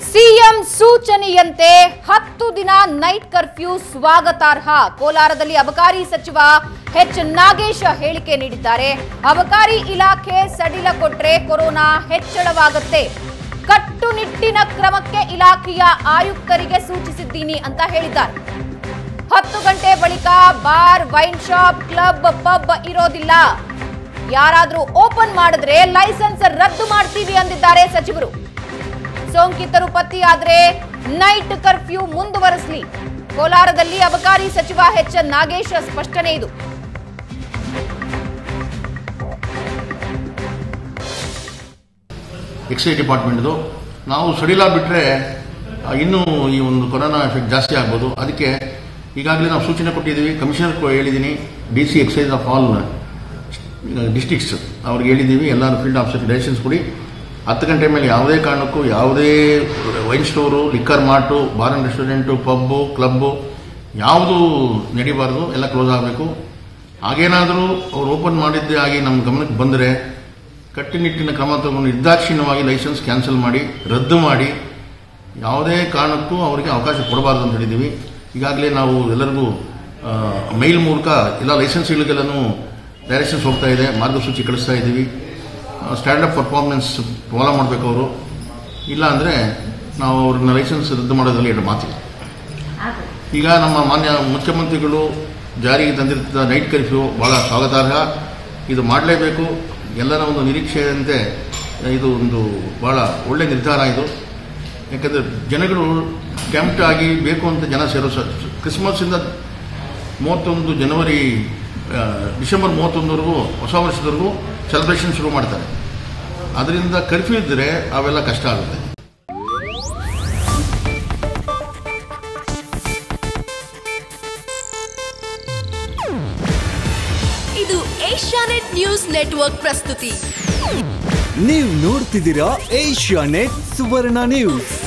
CM ಸೂಚನೆಯಂತೆ ಹತ್ತು ದಿನ ನೈಟ್ ಕರ್ಫ್ಯೂ ಸ್ವಾಗತಾರ್ಹ ಕೋಲಾರದಲ್ಲಿ ಅಬಕಾರಿ ಸಚಿವ ಎಚ್ ನಾಗೇಶ ಹೇಳಿಕೆ ನೀಡಿದ್ದಾರೆ ಅಬಕಾರಿ ಇಲಾಖೆ ಸಡಿಲ ಕೊಟ್ರೆ ಕೊರೋನಾ ಹೆಚ್ಚಳವಾಗುತ್ತೆ ಕಟ್ಟುನಿಟ್ಟಿನ ಕ್ರಮಕ್ಕೆ ಇಲಾಖೆಯ ಆಯುಕ್ತರಿಗೆ ಸೂಚಿಸಿದ್ದೀನಿ ಅಂತ ಹೇಳಿದ್ದಾರೆ ಹತ್ತು ಗಂಟೆ ಬಳಿಕ bar wine shop club pub ಇರೋದಿಲ್ಲ ಯಾರಾದ್ರೂ ಓಪನ್ ಮಾಡಿದ್ರೆ ಲೈಸೆನ್ಸ್ ರದ್ದು ಮಾಡ್ತೀವಿ ಅಂದಿದ್ದಾರೆ ಸಚಿವರು ಸೋಂಕಿತರು ಪತ್ತೆಯಾದ್ರೆ ನೈಟ್ ಕರ್ಫ್ಯೂ ಮುಂದುವರಿಸಲಿ ಕೋಲಾರದಲ್ಲಿ ಅಬಕಾರಿ ಸಚಿವ ಎಚ್ ನಾಗೇಶ ಸ್ಪಷ್ಟನೆ ಇದು ಎಕ್ಸೈಸ್ ಡಿಪಾರ್ಟ್ಮೆಂಟ್ದು ನಾವು ಸಡಿಲ ಬಿಟ್ಟರೆ ಇನ್ನೂ ಈ ಒಂದು ಕೊರೋನಾ ಎಫೆಕ್ಟ್ ಜಾಸ್ತಿ ಆಗ್ಬೋದು ಅದಕ್ಕೆ ಈಗಾಗಲೇ ನಾವು ಸೂಚನೆ ಕೊಟ್ಟಿದ್ದೀವಿ ಕಮಿಷನರ್ ಹೇಳಿದ್ದೀನಿ D C excise of all districts ಅವ್ರಿಗೆ ಹೇಳಿದ್ದೀವಿ ಎಲ್ಲರೂ ಫೀಲ್ಡ್ ಆಫೀಸರ್ ಲೈಸೆನ್ಸ್ ಕೊಡಿ ಹತ್ತು ಗಂಟೆ ಮೇಲೆ ಯಾವುದೇ ಕಾರಣಕ್ಕೂ ಯಾವುದೇ wine store liquor mart bar and restaurant pub club ಯಾವುದು ನಡಿಬಾರ್ದು ಎಲ್ಲ ಕ್ಲೋಸ್ ಆಗಬೇಕು ಹಾಗೇನಾದರೂ ಅವ್ರು ಓಪನ್ ಮಾಡಿದ್ದೇ ಆಗಿ ನಮ್ಮ ಗಮನಕ್ಕೆ ಬಂದರೆ ಕಟ್ಟುನಿಟ್ಟಿನ ಕ್ರಮ ತಗೊಂಡು ನಿರ್ದಾಕ್ಷಿಣ್ಯವಾಗಿ ಲೈಸೆನ್ಸ್ ಕ್ಯಾನ್ಸಲ್ ಮಾಡಿ ರದ್ದು ಮಾಡಿ ಯಾವುದೇ ಕಾರಣಕ್ಕೂ ಅವರಿಗೆ ಅವಕಾಶ ಕೊಡಬಾರ್ದು ಅಂತ ಹೇಳಿದ್ದೀವಿ ಈಗಾಗಲೇ ನಾವು ಎಲ್ಲರಿಗೂ ಮೈಲ್ ಮೂಲಕ ಎಲ್ಲ ಲೈಸೆನ್ಸ್ಗಳಿಗೆಲ್ಲನೂ ಡೈರೆಕ್ಷನ್ಸ್ ಹೋಗ್ತಾ ಇದೆ ಮಾರ್ಗಸೂಚಿ ಕಳಿಸ್ತಾ ಇದ್ದೀವಿ ಸ್ಟ್ಯಾಂಡರ್ಡ್ ಪರ್ಫಾರ್ಮೆನ್ಸ್ ಫಾಲೋ ಮಾಡಬೇಕು ಅವರು ಇಲ್ಲ ಅಂದರೆ ನಾವು ಅವ್ರನ್ನ ಲೈಸೆನ್ಸ್ ರದ್ದು ಮಾಡೋದ್ರಲ್ಲಿ ಎರಡು ಮಾತಿಲ್ಲ ಈಗ ನಮ್ಮ ಮಾನ್ಯ ಮುಖ್ಯಮಂತ್ರಿಗಳು ಜಾರಿಗೆ ತಂದಿರ್ತ ನೈಟ್ ಕರ್ಫ್ಯೂ ಬಹಳ ಸ್ವಾಗತಾರ್ಹ ಇದು ಮಾಡಲೇಬೇಕು ಎಲ್ಲರ ಒಂದು ನಿರೀಕ್ಷೆಯಂತೆ ಇದು ಒಂದು ಬಹಳ ಒಳ್ಳೆ ನಿರ್ಧಾರ ಇದು ಯಾಕಂದರೆ ಜನಗಳು ಕ್ಯಾಂಪ್ಟ್ ಆಗಿ ಬೇಕು ಅಂತ ಜನ ಸೇರೋ ಸ ಕ್ರಿಸ್ಮಸ್ಸಿಂದ ಮೂವತ್ತೊಂದು ಜನವರಿ ಆ, ಡಿಸೆಂಬರ್ ಮೂವತ್ತೊಂದವರೆಗೂ ಹೊಸ ವರ್ಷದವರೆಗೂ ಸೆಲೆಬ್ರೇಷನ್ ಶುರು ಮಾಡ್ತಾರೆ ಅದರಿಂದ ಕರ್ಫ್ಯೂ ಇದ್ದರೆ ಅವೆಲ್ಲ ಕಷ್ಟ ಆಗುತ್ತೆ ಇದು ಏಷ್ಯಾನೆಟ್ ನ್ಯೂಸ್ ನೆಟ್ವರ್ಕ್ ಪ್ರಸ್ತುತಿ ನೀವು ನೋಡ್ತಿದ್ದೀರಾ ಏಷ್ಯಾ ನೆಟ್ ಸುವರ್ಣ ನ್ಯೂಸ್